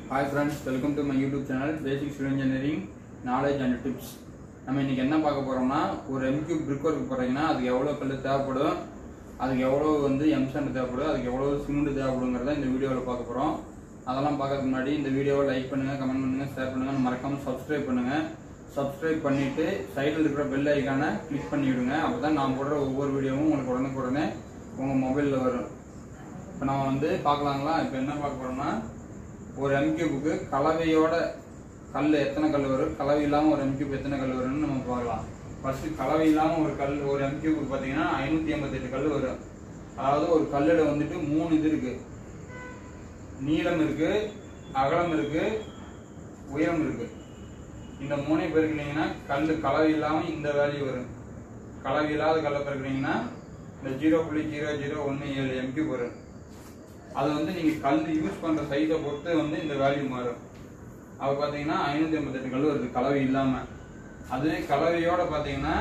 hi friends welcome to my YouTube channel basic civil engineering knowledge and tips நம்ம இன்னைக்கு என்ன பார்க்க போறோம்னா ஒரு எம்கியூ பிரிக் ஒர்க் போறீங்கன்னா அதுக்கு எவ்வளோ கல் தேவைப்படும் அதுக்கு எவ்வளோ வந்து எம்சண்ட் தேவைப்படும் அதுக்கு எவ்வளோ சிமெண்ட் தேவைப்படுங்கிறத இந்த வீடியோவில் பார்க்க போகிறோம் அதெல்லாம் பார்க்கறதுக்கு முன்னாடி இந்த வீடியோவை லைக் பண்ணுங்க கமெண்ட் பண்ணுங்க ஷேர் பண்ணுங்க மறக்காம சப்ஸ்கிரைப் பண்ணுங்க சப்ஸ்கிரைப் பண்ணிட்டு சைடில் இருக்கிற பெல் ஐக்கானை கிளிக் பண்ணி விடுங்க அப்போ தான் நான் போடுற ஒவ்வொரு வீடியோவும் உங்களுக்கு உடனுக்குடனே உங்கள் மொபைலில் வரும் இப்போ நம்ம வந்து பார்க்கலாங்களா இப்போ என்ன பார்க்க போறோம்னா ஒரு எம்கியூபுக்கு கலவையோட கல் எத்தனை கல் வரும் கலவை இல்லாமல் ஒரு எம்கியூப் எத்தனை கல் வரும்னு நம்ம பார்க்கலாம் ஃபர்ஸ்ட் கலவை இல்லாமல் ஒரு கல் ஒரு எம்கியூபுக்கு பார்த்தீங்கன்னா ஐநூற்றி எண்பத்தெட்டு கல் வரும் அதாவது ஒரு கல்லில் வந்துட்டு மூணு இது இருக்கு நீளம் இருக்கு அகலம் இருக்கு உயரம் இருக்கு இந்த மூணை பெருக்கினீங்கன்னா கல் கலவை இல்லாமல் இந்த வேல்யூ வரும் கலவை இல்லாத கல்லை பெருக்கினீங்கன்னா இந்த ஜீரோ புள்ளி ஜீரோ ஜீரோ ஒன்று ஏழு எம்கியூப் வரும் அது வந்து நீங்க கல் யூஸ் பண்ற சைஸை பொறுத்து வந்து இந்த வேல்யூ மாறும் அது பாத்தீங்கன்னா ஐநூத்தி எண்பத்தெட்டு கல் வருது கலவை இல்லாம அதுவே கலவையோட பாத்தீங்கன்னா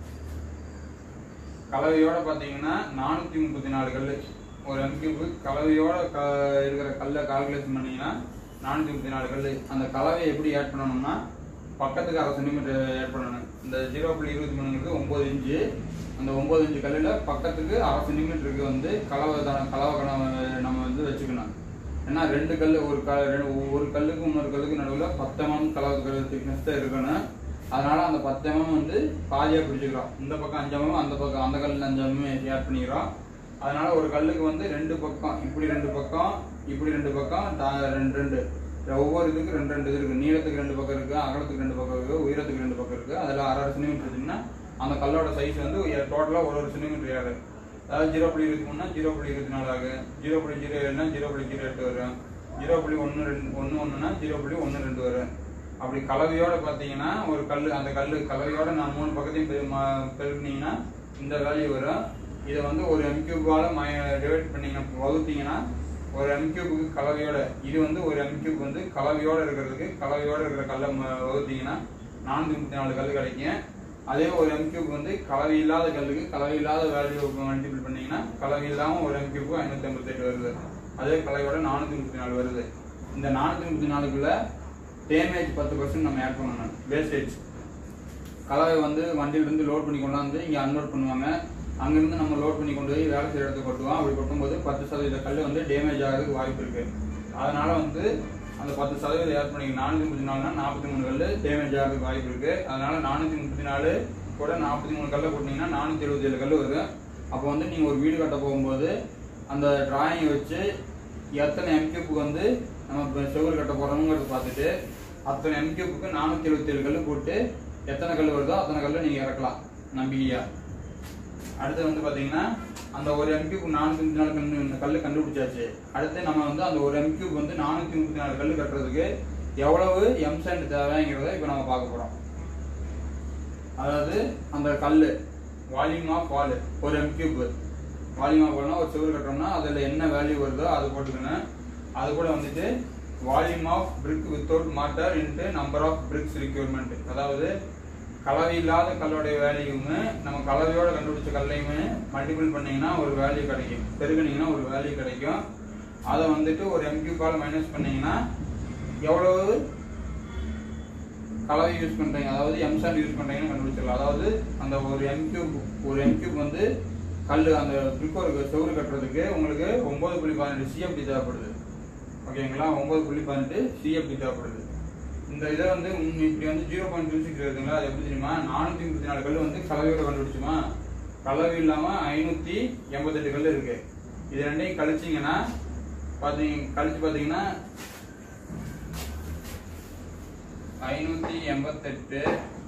கலவையோட பாத்தீங்கன்னா நானூத்தி முப்பத்தி நாலு கல் ஒரு எம்கியூபு கலவையோட க இருக்கிற கல்லை கால்குலேஷன் பண்ணீங்கன்னா நானூத்தி முப்பத்தி நாலு கல் அந்த கலவையை எப்படி ஆட் பண்ணணும்னா பக்கத்துக்கு அரை சென்டிமீட்டர் ஆட் பண்ணணும் இந்த ஜீரோ புள்ளி இருபத்தி மூணுங்கிறது ஒன்பது இன்ச்சு அந்த ஒன்பது இன்ச்சு கல்லில் பக்கத்துக்கு அரை சென்டிமீட்டருக்கு வந்து கலவை த- கலவை கலவை நம்ம வந்து வச்சுக்கணும் ஏன்னா ரெண்டு கல் ஒரு க ரெண்டு- ஒரு கல்லுக்கு இன்னொரு கல்லுக்கு நடுவில் பத்து எம்எம் கலவை கல் திக்னஸ் தான் இருக்கணும் அதனால அந்த பத்து எம்எம் வந்து பாதியாக பிடிச்சிக்கிறோம் இந்த பக்கம் அஞ்சு எம்எம் அந்த பக்கம் அந்த கல்லில் அஞ்சு எம்எம் ஆட் பண்ணிக்கிறோம் அதனால ஒரு கல்லுக்கு வந்து ரெண்டு பக்கம் இப்படி ரெண்டு பக்கம் இப்படி ரெண்டு பக்கம் தா- ரெண்டு ரெண்டு ஒவ்வொரு இதுக்கு ரெண்டு ரெண்டு இது இருக்கு நீளத்துக்கு ரெண்டு பக்கம் இருக்கு அகலத்துக்கு ரெண்டு பக்கம் இருக்கு உயரத்துக்கு ரெண்டு பக்கம் இருக்கு அதில் அரை அரை சென்டிமீட்டர் இருந்துச்சுன்னா அந்த கல்லோட சைஸ் வந்து டோட்டலாக ஒரு ஒரு சென்டிமீட்டர் ஆகும் அதாவது ஜீரோ புள்ளி இருபத்தி மூணுனா ஜீரோ புள்ளி இருபத்தி நாலு ஆகும் ஜீரோ புள்ளி ஜீரோ ஏழுனா ஜீரோ புள்ளி ஜீரோ எட்டு வரும் ஜீரோ புள்ளி ஒன்று ரெண்டு ஒன்று ஒன்றுனா ஜீரோ புள்ளி ஒன்று ரெண்டு வரும் அப்படி கலவையோட பார்த்தீங்கன்னா ஒரு கல் அந்த கல் கலவையோட நான் மூணு பக்கத்தையும் பெரு- ம- பெருக்குனீங்கன்னா இந்த வேல்யூ வரும் இதை வந்து ஒரு எம்கியூபால டிவைட் பண்ணீங்கன்னா வகுத்தீங்கன்னா ஒரு எம்கியூபுக்கு கலவையோட இது வந்து ஒரு எம்கியூப் வந்து கலவையோட இருக்கிறதுக்கு கலவையோட இருக்கிற கல்லை ம- வகுத்தீங்கன்னா நானூத்தி முப்பத்தி நாலு கல் கிடைக்கும் அதே ஒரு எம்கியூப் வந்து கலவை இல்லாத கல்லுக்கு கலவை இல்லாத வேல்யூ மல்டிபிள் பண்ணீங்கன்னா கலவை இல்லாம ஒரு எம்கியூப் ஐநூத்தி ஐம்பத்தி எட்டு வருது அதே கலவையோட நானூத்தி முப்பத்தி நாலு வருது இந்த நானூத்தி முப்பத்தி நாலுக்குள்ள டேமேஜ் பத்து பர்சன்ட் நம்ம ஆட் பண்ணணும் வேஸ்டேஜ் கலவை வந்து வண்டியிலிருந்து லோட் பண்ணி கொண்டாந்து இங்கே அன்லோட் பண்ணுவாங்க அங்கிருந்து நம்ம லோட் பண்ணி கொண்டு போய் வேலை செய்யற இடத்துக்கு கொட்டுவோம் அப்படி கொட்டும்போது பத்து சதவீத கல் வந்து டேமேஜ் ஆகிறதுக்கு வாய்ப்பு இருக்கு அதனால வந்து அந்த பத்து சதவீதம் ஏட் பண்ணி நானூத்தி முப்பத்தி நாலுனா நாற்பத்தி மூணு கல் டேமேஜ் ஆகிறதுக்கு வாய்ப்பு இருக்கு அதனால நானூத்தி முப்பத்தி நாலு கூட நாற்பத்தி மூணு கல்லை கொட்டினீங்கன்னா நானூத்தி எழுபத்தி ஏழு கல் வரும் அப்போ வந்து நீங்க ஒரு வீடு கட்ட போகும்போது அந்த டிராயிங் வச்சு எத்தனை எம்கியூப்புக்கு வந்து நம்ம இப்ப செவுரு கட்ட போறோம்ங்கிறது பார்த்துட்டு அத்தனை எம்கியூப்புக்கு நானூத்தி எழுபத்தி ஏழு கல் போட்டு எத்தனை கல் வருதோ அத்தனை கல்லை நீங்க இறக்கலாம் நம்பிக்கையா அடுத்து வந்து பாத்தீங்கன்னா அந்த ஒரு எம்கியூப் நானூத்தி முப்பத்தி நாலு கல்லு இந்த கல்லு கண்டுபிடிச்சாச்சு அடுத்து நம்ம வந்து அந்த ஒரு எம்கியூப் வந்து நானூத்தி முப்பத்தி நாலு கல்லு கட்டுறதுக்கு எவ்வளவு எம்சென்ட் தேவைங்கிறத இப்போ நம்ம பார்க்க போறோம் அதாவது அந்த கல்லு வால்யூம் ஆஃப் வால் ஒரு எம்கியூப் வால்யூம் ஆஃப் வால்னா ஒரு செவுரு கட்டுறோம்னா அதுல என்ன வேல்யூ வருதோ அது போட்டுக்கணும் அது கூட வந்துட்டு volume of brick without mortar into number of bricks requirement அதாவது கலவை இல்லாத கல்லோடைய வேல்யூமே நம்ம கலவையோட கண்டுபிடிச்ச கல்லையுமே மல்டிபிள் பண்ணீங்கன்னா ஒரு வேல்யூ கிடைக்கும் பெருகுனீங்கன்னா ஒரு வேல்யூ கிடைக்கும் அதை வந்துட்டு ஒரு எம்கியூபால் மைனஸ் பண்ணீங்கன்னா எவ்வளவு கலவை யூஸ் பண்றீங்க அதாவது எம்சாண்ட் யூஸ் பண்றீங்கன்னு கண்டுபிடிச்சிடலாம் அதாவது அந்த ஒரு எம்கியூப் ஒரு எம்கியூப் வந்து கல் அந்த பிரிக்கோருக்கு செவுரு கட்டுறதுக்கு உங்களுக்கு ஒன்பது புள்ளி பதினெட்டு சிஎஃப்டி தேவைப்படுது ஓகேங்களா ஒன்பது புள்ளி பதினெட்டு சிஎஃப்டி தேவைப்படுது இந்த இதை வந்து உம் இப்படி வந்து ஜீரோ பாயிண்ட் டூ சிக்ஸ் வருதுங்களா அது எப்படி தெரியுமா நானூத்தி முப்பத்தி நாலு கல் வந்து கலவையோட கண்டுபிடிச்சுமா கலவை இல்லாம ஐநூத்தி எண்பத்தெட்டு கல் இருக்கு இது ரெண்டையும் கழிச்சீங்கன்னா பாத்தீங்க கழிச்சு பாத்தீங்கன்னா ஐநூத்தி எண்பத்தெட்டு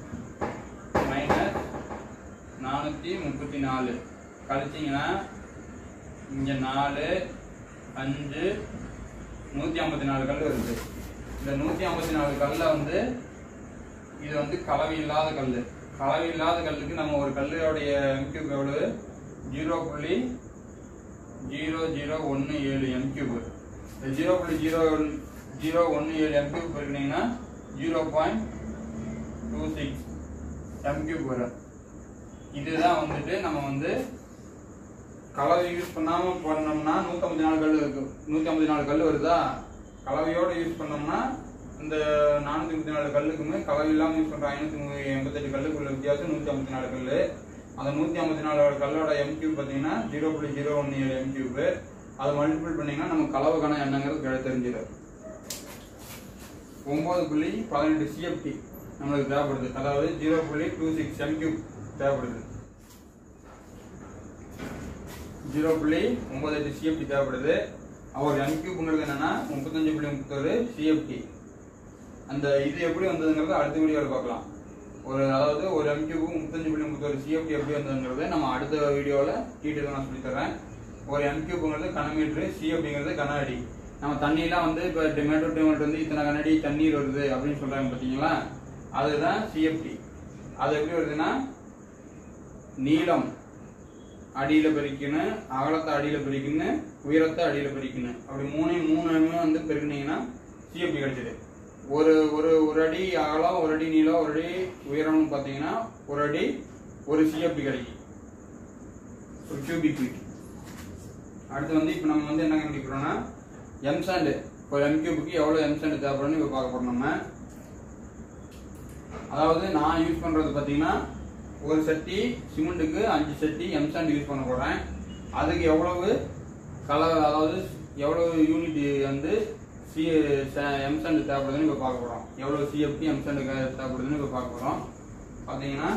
மைனஸ் நானூத்தி முப்பத்தி நாலு கழிச்சீங்கன்னா இங்க நாலு அஞ்சு நூத்தி ஐம்பத்தி நாலு கல் வருது இந்த நூத்தி ஐம்பத்தி நாலு கல்ல வந்து இது வந்து கலவை இல்லாத கல் கலவை இல்லாத கல்லுக்கு நம்ம ஒரு கல்லுடைய எம்கியூப் எவ்வளவு ஜீரோ புள்ளி ஜீரோ ஜீரோ ஒன்று ஏழு எம்கியூப் இந்த ஜீரோ புள்ளி ஜீரோ ஜீரோ ஒன்று ஏழு எம்கியூப் இருக்குனீங்கன்னா zero point two six m cube வரும் இதுதான் வந்துட்டு நம்ம வந்து கலவை யூஸ் பண்ணாம பண்ணோம்னா நூத்தம்பத்தி நாலு கல் இருக்கு நூத்தி ஐம்பத்தி நாலு கல் வருதா கலவையோட யூஸ் பண்ணோம்னா இந்த நானூத்தி முப்பத்தி நாலு கல்லுக்குமே கலவை இல்லாம யூஸ் பண்ற ஐநூத்தி எண்பத்தெட்டு கல்லுக்கு உள்ள வித்தியாசம் நூத்தி ஐம்பத்தி நாலு கல்லு அந்த நூத்தி ஐம்பத்தி நாலு கல்லோட எம் கியூப் பாத்தீங்கன்னா ஜீரோ புள்ளி ஜீரோ ஒன்னு ஏழு எம் கியூப் அதை மல்டிபிள் பண்ணீங்கன்னா நம்ம கலவை கணம் என்னங்கிறது கிடை தெரிஞ்சிடும் ஒன்பது புள்ளி பதினெட்டு சிஎஃப்டி நம்மளுக்கு தேவைப்படுது அதாவது ஜீரோ புள்ளி டூ சிக்ஸ் எம் கியூப் தேவைப்படுது ஜீரோ புள்ளி ஒன்பது எட்டு சிஎஃப்டி தேவைப்படுது அவர் எம் கியூப்ங்கிறது என்னன்னா முப்பத்தஞ்சு புள்ளி முப்பத்தொரு சிஎஃப்டி அந்த இது எப்படி வந்ததுங்கிறத அடுத்த வீடியோவில் பார்க்கலாம் ஒரு அதாவது ஒரு எம் கியூபு முப்பத்தஞ்சு புள்ளி முப்பத்தொரு சிஎஃப்டி எப்படி வந்ததுங்கிறத நம்ம அடுத்த வீடியோவில் டீட்டெயிலாக நான் சொல்லித் தரேன் ஒரு எம் கியூப்ங்கிறது கனமீட்ரு சிஎஃப்டிங்கிறது கன அடி நம்ம தண்ணியெல்லாம் வந்து இப்போ டொமேட்டோ டொமேட்டோ வந்து இத்தனை கனடி தண்ணீர் வருது அப்படின்னு சொல்றாங்க பார்த்தீங்களா அதுதான் சிஎஃப்டி அது எப்படி வருதுன்னா நீளம் அடியில பெருக்கணும் அகலத்தை அடியில பெருக்கணும் உயரத்தை அடியில பெருக்கணும் அப்படி மூணையும் மூணுமே வந்து பெருக்கினீங்கன்னா சிஎஃப்டி கிடைச்சது ஒரு ஒரு ஒரு அடி அகலம் ஒரு அடி நீளம் ஒரு அடி உயரம்னு பார்த்தீங்கன்னா ஒரு அடி ஒரு சிஎஃப்டி கிடைக்கும் ஒரு கியூபிக் ஃபீட் அடுத்து வந்து இப்போ நம்ம வந்து என்ன கண்டுபிடிக்கிறோம்னா எம் சாண்டு ஒரு எம் கியூபுக்கு எவ்வளோ எம் சாண்டு தேவைப்படும்னு இப்போ பார்க்க போறோம் நம்ம அதாவது நான் யூஸ் பண்றது பார்த்தீங்கன்னா ஒரு சட்டி சிமெண்ட்டுக்கு அஞ்சு சட்டி எம் சாண்ட் யூஸ் பண்ண போறேன் அதுக்கு எவ்வளவு கலர் அதாவது எவ்வளவு யூனிட் வந்து சி எம் சாண்ட் தேவைப்படுதுன்னு இப்போ பார்க்க போறோம் எவ்வளவு சிஎஃப்டி எம் சாண்ட் தேவைப்படுதுன்னு இப்போ பார்க்க போறோம் பார்த்தீங்கன்னா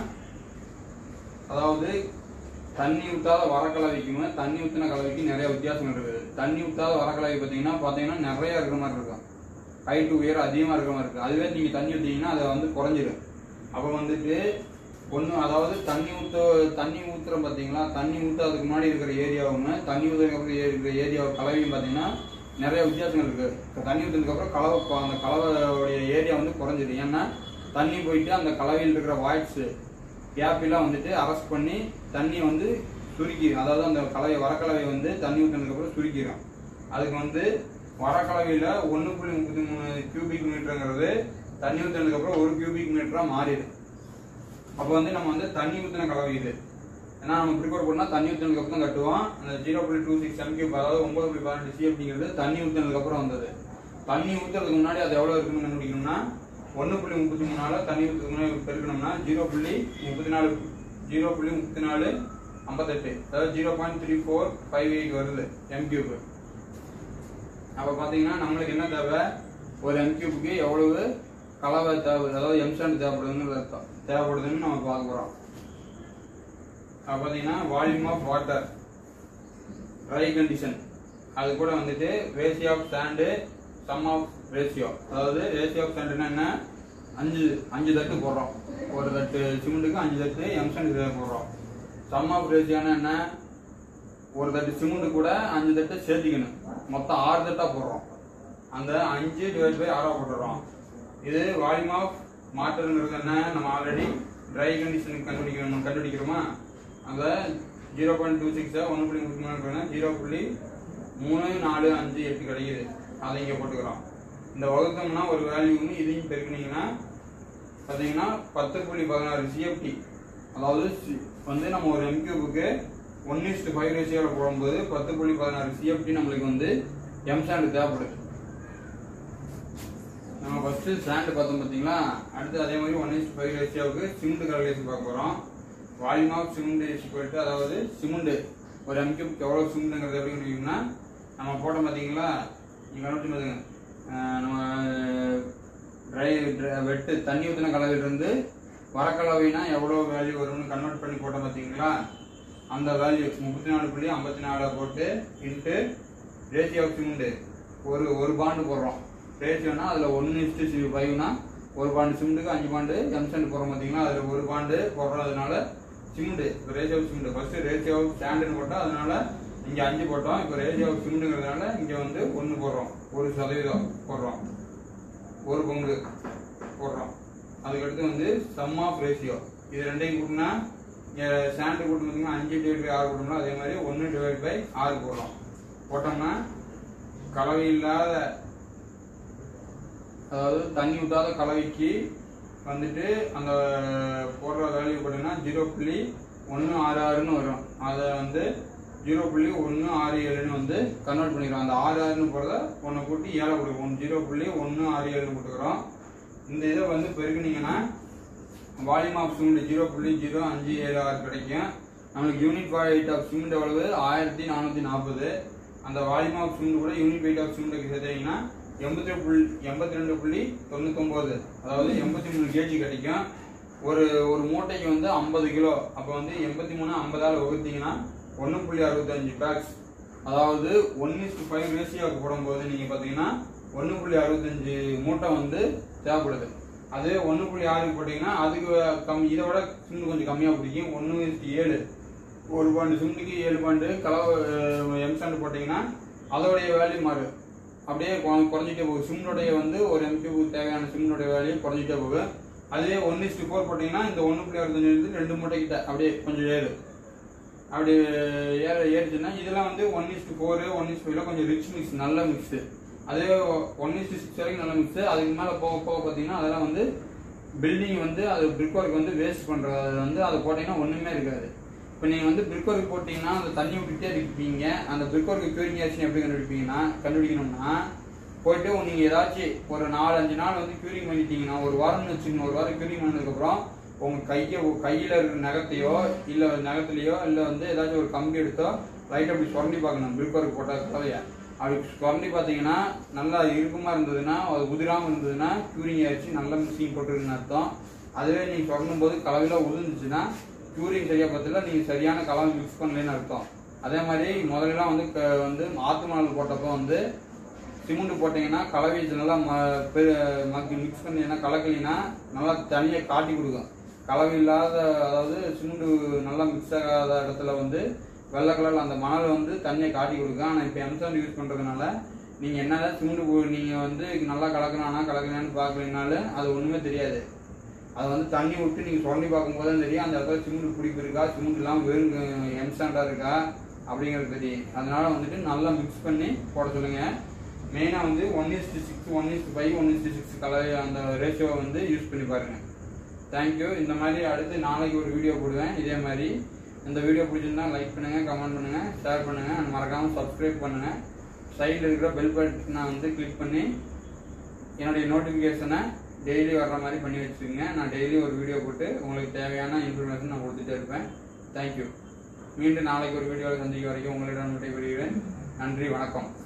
அதாவது தண்ணி ஊத்தாத வரக்கலவைக்குமே தண்ணி ஊத்தின கலவைக்கு நிறைய வித்தியாசங்கள் இருக்குது தண்ணி ஊத்தாத வரக்கலவை பார்த்தீங்கன்னா பார்த்தீங்கன்னா நிறைய இருக்கிற மாதிரி இருக்கும் ஹைட்டு உயரம் அதிகமாக இருக்கிற மாதிரி இருக்கு அதுவே நீங்கள் தண்ணி ஊற்றிங்கன்னா அதை வந்து குறைஞ்சிடும் அப்போ வந்துட்டு ஒன்று அதாவது தண்ணி ஊற்ற தண்ணி ஊற்றுறோம் பார்த்தீங்களா தண்ணி ஊற்றாதுக்கு முன்னாடி இருக்கிற ஏரியாவும் தண்ணி ஊற்றுறதுக்கு அப்புறம் இருக்கிற ஏரியா கலவையும் பார்த்தீங்கன்னா நிறைய வித்தியாசங்கள் இருக்கு இப்ப தண்ணி ஊற்றுனதுக்கு அப்புறம் கலவை ப- அந்த கலவையோடைய ஏரியா வந்து குறைஞ்சிடும் ஏன்னா தண்ணி போயிட்டு அந்த கலவையில் இருக்கிற வாய்ட்ஸ் கேப்பெல்லாம் வந்துட்டு அரெஸ்ட் பண்ணி தண்ணி வந்து சுருக்கிடும் அதாவது அந்த கலவை வரக்கலவை வந்து தண்ணி ஊற்றினதுக்கு அப்புறம் சுருக்கிடும் அதுக்கு வந்து வரக்கலவையில ஒன்று புள்ளி முப்பத்தி மூணு கியூபிக் மீட்டருங்கிறது தண்ணி ஊற்றினதுக்கு அப்புறம் ஒரு கியூபிக் மீட்டரா மாறிடும் அப்போ வந்து நம்ம வந்து தண்ணி ஊற்றின கலவை இது ஏன்னா நம்ம ப்ரிப்பேர் பண்ணா தண்ணி ஊற்றினதுக்கு அப்புறம் தான் கட்டுவோம் அந்த ஜீரோ புள்ளி டூ சிக்ஸ் எம் கியூப் அதாவது ஒன்பது புள்ளி பதினெட்டு சிஎஃப்டிங்கிறது தண்ணி ஊற்றினதுக்கு அப்புறம் வந்தது தண்ணி ஊற்றுறதுக்கு முன்னாடி அது எவ்வளோ இருக்குன்னு கண்டுபிடிக்கணும்னா ஒன்று புள்ளி முப்பத்தி மூணால தண்ணி ஊற்றுறதுக்கு முன்னாடி பெருக்கணும்னா ஜீரோ புள்ளி முப்பத்தி நாலு ஜீரோ புள்ளி முப்பத்தி நாலு ஐம்பத்தெட்டு அதாவது zero point three four five eight வருது எம் கியூப் அப்ப பாத்தீங்கன்னா நம்மளுக்கு என்ன தேவை ஒரு எம் கியூபுக்கு எவ்வளவு கலவை தேவை அதாவது எம்சாண்ட் தேவைப்படுதுன்னு அர்த்தம் தேவைப்படுதுன்னு நம்ம பார்க்க போறோம் அப்ப பாத்தீங்கன்னா volume of water dry condition அது கூட வந்துட்டு ratio of sand sum of ratio அதாவது ரேஷியோ ஆஃப் சாண்டுனா என்ன அஞ்சு அஞ்சு தட்டு போடுறோம் ஒரு தட்டு சிமெண்ட்டுக்கு அஞ்சு தட்டு எம்சாண்ட் போடுறோம் சம் ஆஃப் ரேஷியோனா என்ன ஒரு தட்டு சிமெண்ட் கூட அஞ்சு தட்டு சேர்த்திக்கணும் மொத்தம் ஆறு தட்டா போடுறோம் அந்த அஞ்சு டிவைட் பை ஆறா போட்டுறோம் இது வால்யூம் ஆஃப் மாட்டருங்கிறது என்ன நம்ம ஆல்ரெடி ட்ரை கண்டிஷன் கண்டுபிடிக்கணும் கண்டுபிடிக்கிறோமா அந்த ஜீரோ பாயிண்ட் டூ சிக்ஸ் ஒன்று புள்ளி முப்பத்தி மூணு ஜீரோ புள்ளி மூணு நாலு அஞ்சு எட்டு கிடைக்குது அதை இங்கே போட்டுக்கிறோம் இந்த வகுத்தம்னா ஒரு வேல்யூன்னு இதையும் பெருக்கினீங்கன்னா பார்த்தீங்கன்னா பத்து புள்ளி பதினாறு சிஎஃப்டி அதாவது சி- வந்து நம்ம ஒரு எம்கியூபுக்கு ஒன் இஸ்டு ஃபைவ் ரேஷியோவில் போடும்போது பத்து புள்ளி பதினாறு சிஎஃப்டி நம்மளுக்கு வந்து எம் சாண்டு தேவைப்படுது நம்ம ஃபர்ஸ்ட் சாண்டு பார்த்தோம் பார்த்தீங்களா அடுத்து அதே மாதிரி ஒன் இஸ்டு ஃபைவ் ரேஷியோவுக்கு சிமெண்ட் கால்குலேஷன் பார்க்க போகிறோம் volume of cement is to அதாவது சிமெண்ட் ஒரு எம்கியூப்க்கு எவ்வளோ சிமெண்ட்ங்கிறது எப்படி கண்டுபிடிக்கணும்னா நம்ம போட்டோம் பார்த்தீங்களா நீங்கள் கண்டுபிடிச்சு பாருங்க அஹ் நம்ம ட்ரை வெட்டு தண்ணி ஊற்றின கலவையிலிருந்து வரக்கலவைனா எவ்வளோ வேல்யூ வரும்னு கன்வெர்ட் பண்ணி போட்டோம் பார்த்தீங்களா அந்த வேல்யூ முப்பத்தி நாலு புள்ளி ஐம்பத்தி நாலு போட்டு இன்ட்டு ரேஷியோ ஆஃப் சிமெண்ட் ஒரு ஒரு பாண்டு போடுறோம் ரேஷியோனா அதில் ஒன்று இஸ்டு ஃபைவ்னா ஒரு பாண்டு சிமெண்ட்டுக்கு அஞ்சு பாண்டு எம்சென்ட் போடுறோம் பார்த்தீங்களா அதில் ஒரு பாண்டு போடுறோம் அதனால சிமெண்ட் இப்போ ratio of cement first ratio of ஸ்டாண்டுன்னு போட்டோம் அதனால இங்கே அஞ்சு போட்டோம் இப்போ ரேஷியோ ஆஃப் சிமெண்ட்டுங்கிறதுனால இங்கே வந்து ஒன்று போடுறோம் ஒரு சதவீதம் போடுறோம் ஒரு பங்கு போடுறோம் அதுக்கடுத்து வந்து சம் ஆஃப் ரேஷியோ இது ரெண்டையும் கூட்டினா சாண்டு கூட்டு பார்த்தீங்கன்னா அஞ்சு டிவைட் பை ஆறு கூட்டணும் அதே மாதிரி ஒன்று டிவைட் பை ஆறு போடுறோம் போட்டோம்னா கலவை இல்லாத அதாவது தண்ணி ஊத்தாத கலவைக்கு வந்துட்டு அந்த போடுற வேல்யூ பார்த்தீங்கன்னா ஜீரோ புள்ளி ஒன்று ஆறு ஆறுன்னு வரும் அதை வந்து ஜீரோ புள்ளி ஒன்று ஆறு ஏழுன்னு வந்து கன்வெர்ட் பண்ணிக்கிறோம் அந்த ஆறு ஆறுன்னு போகிறத ஒன்றை கூட்டி ஏழை கொடுக்கும் ஜீரோ புள்ளி ஒன்று ஆறு ஏழுன்னு கொடுத்துக்கிறோம் இந்த இதை வந்து பெருக்குனீங்கன்னா வால்யூம் ஆஃப் சிமெண்ட் ஜீரோ புள்ளி ஜீரோ அஞ்சு ஏழு ஆறு கிடைக்கும் நம்மளுக்கு யூனிட் வெயிட் ஆஃப் சிமெண்ட் எவ்வளவு ஆயிரத்தி நானூற்றி நாற்பது அந்த வால்யூம் ஆஃப் சிமெண்ட் கூட யூனிட் வெயிட் ஆஃப் சிமெண்ட்டுக்கு சேர்த்தீங்கன்னா எண்பத்தி புள்ளி எண்பத்தி ரெண்டு புள்ளி தொண்ணூத்தொம்பது அதாவது எண்பத்தி மூணு கேஜி கிடைக்கும் ஒரு ஒரு மூட்டைக்கு வந்து ஐம்பது கிலோ அப்போ வந்து எண்பத்தி மூணு ஐம்பதால் வகுத்தீங்கன்னா ஒன்று புள்ளி அறுபத்தஞ்சு பேக்ஸ் அதாவது ஒன் இஸ்டு ஃபைவ் ரேஷியோக்கு போடும்போது நீங்கள் பார்த்தீங்கன்னா ஒன்று புள்ளி அறுபத்தஞ்சு மூட்டை வந்து தேவைப்படுது அதே ஒன்று புள்ளி ஆறுக்கு போட்டிங்கன்னா அதுக்கு கம் இதை விட சிமெண்ட் கொஞ்சம் கம்மியாக பிடிக்கும் ஒன்று ஏழு ஒரு பாண்டு சிமெண்ட்டுக்கு ஏழு பாண்டு கலவை எம்சாண்டு போட்டிங்கன்னா அதோடைய வேல்யூ மாறு அப்படியே கொ- குறைஞ்சிட்டே போகுது சிமெண்டோடைய வந்து ஒரு எம்கியூ தேவையான சிமெண்டோடைய வேல்யூ குறைஞ்சிட்டே போகுது அதே ஒன் இஸ்டு ஃபோர் போட்டிங்கன்னா இந்த ஒன்று புள்ளி அறுபத்தஞ்சு இருந்து ரெண்டு மூட்டை கிட்ட அப்படியே கொஞ்சம் ஏறு அப்படி ஏற ஏறிச்சுன்னா இதெல்லாம் வந்து one is to four one is to ஃபைவ்ல கொஞ்சம் ரிச் மிக்ஸ் நல்ல மிக்ஸு அதே ஒன் இஸ்டு சிக்ஸ் வரைக்கும் நல்ல மிக்ஸு அதுக்கு மேலே போக போக பார்த்தீங்கன்னா அதெல்லாம் வந்து பில்டிங் வந்து அது பிரிக் ஒர்க் வந்து வேஸ்ட் பண்ணுறது அது வந்து அதை போட்டிங்கன்னா ஒன்றுமே இருக்காது இப்போ நீங்கள் வந்து பிரிக் ஒர்க் போட்டிங்கன்னா அந்த தண்ணி விட்டுட்டே இருப்பீங்க அந்த பிரிக் ஒர்க் கியூரிங் ஆக்ஷன் எப்படி கண்டுபிடிப்பீங்கன்னா கண்டுபிடிக்கணும்னா போயிட்டு நீங்கள் ஏதாச்சும் ஒரு நாலு அஞ்சு நாள் வந்து க்யூரிங் பண்ணிட்டீங்கன்னா ஒரு வாரம்னு வச்சுக்கணும் ஒரு வாரம் க்யூரிங் பண்ணதுக்கப்புறம் உங்கள் கையை கையில் இருக்கிற நகத்தையோ இல்லை நகத்துலையோ இல்லை வந்து ஏதாச்சும் ஒரு கம்பி எடுத்தோ லைட் அப்படி சுரண்டி பார்க்கணும் பிரிக் ஒர்க் போட்ட கலவையை அப்படி சுரண்டி பார்த்தீங்கன்னா நல்லா இறுக்கமா இருந்ததுன்னா அது உதிராமல் இருந்ததுன்னா க்யூரிங் ஆயிடுச்சு நல்ல மிக்சிங் போட்டுருக்குன்னு அர்த்தம் அதுவே நீங்கள் சுரண்டும் போது கலவையில் உதிர்ந்துச்சுன்னா க்யூரிங் சரியா பார்த்தல நீங்கள் சரியான கலவை மிக்ஸ் பண்ணலன்னு அர்த்தம் அதே மாதிரி முதல்லலாம் வந்து க- வந்து ஆத்து மணல் போட்டப்போ வந்து சிமெண்ட் போட்டீங்கன்னா கலவை நல்லா மிக்ஸ் பண்ணீங்கன்னா கலக்கலினா நல்லா தனியாக காட்டி கொடுக்கும் கலவை இல்லாத அதாவது சிமெண்ட் நல்லா மிக்ஸ் ஆகாத இடத்துல வந்து வெள்ளை கலரில் அந்த மணல் வந்து தனியாக காட்டி கொடுக்கும் ஆனால் இப்போ எம்சாண்ட் யூஸ் பண்ணுறதுனால நீங்கள் என்னதான் சிமெண்ட் நீங்கள் வந்து நல்லா கலக்கலானா கலக்கலான்னு பார்க்கலனாலும் அது ஒன்றுமே தெரியாது அது வந்து தண்ணி விட்டு நீங்கள் சுரண்டி பார்க்கும்போது தான் தெரியும் அந்த இடத்துல சிமெண்ட் பிடிப்பு இருக்கா சிமெண்ட் இல்லாமல் வெறும் எம்சாண்டாக இருக்கா அப்படிங்கிறது தெரியும் அதனால வந்துட்டு நல்லா மிக்ஸ் பண்ணி போட சொல்லுங்க மெயினாக வந்து one is to six one is to five one is to six colour அந்த ரேஷியோவை வந்து யூஸ் பண்ணி பாருங்க தேங்க்யூ இந்த மாதிரி அடுத்து நாளைக்கு ஒரு வீடியோ போடுவேன் இதே மாதிரி இந்த வீடியோ பிடிச்சிருந்தா லைக் பண்ணுங்க கமெண்ட் பண்ணுங்க ஷேர் பண்ணுங்க and மறக்காம சப்ஸ்கிரைப் பண்ணுங்க சைடில் இருக்கிற பெல் பட்டனை வந்து கிளிக் பண்ணி என்னுடைய நோட்டிஃபிகேஷனை டெய்லி வர்ற மாதிரி பண்ணி வச்சுக்கோங்க நான் டெய்லி ஒரு வீடியோ போட்டு உங்களுக்கு தேவையான இன்ஃபர்மேஷன் நான் கொடுத்துட்டே இருப்பேன் தேங்க்யூ மீண்டும் நாளைக்கு ஒரு வீடியோவில் சந்திக்க வரைக்கும் உங்களிடம் விடைபெறுகிறேன் நன்றி வணக்கம்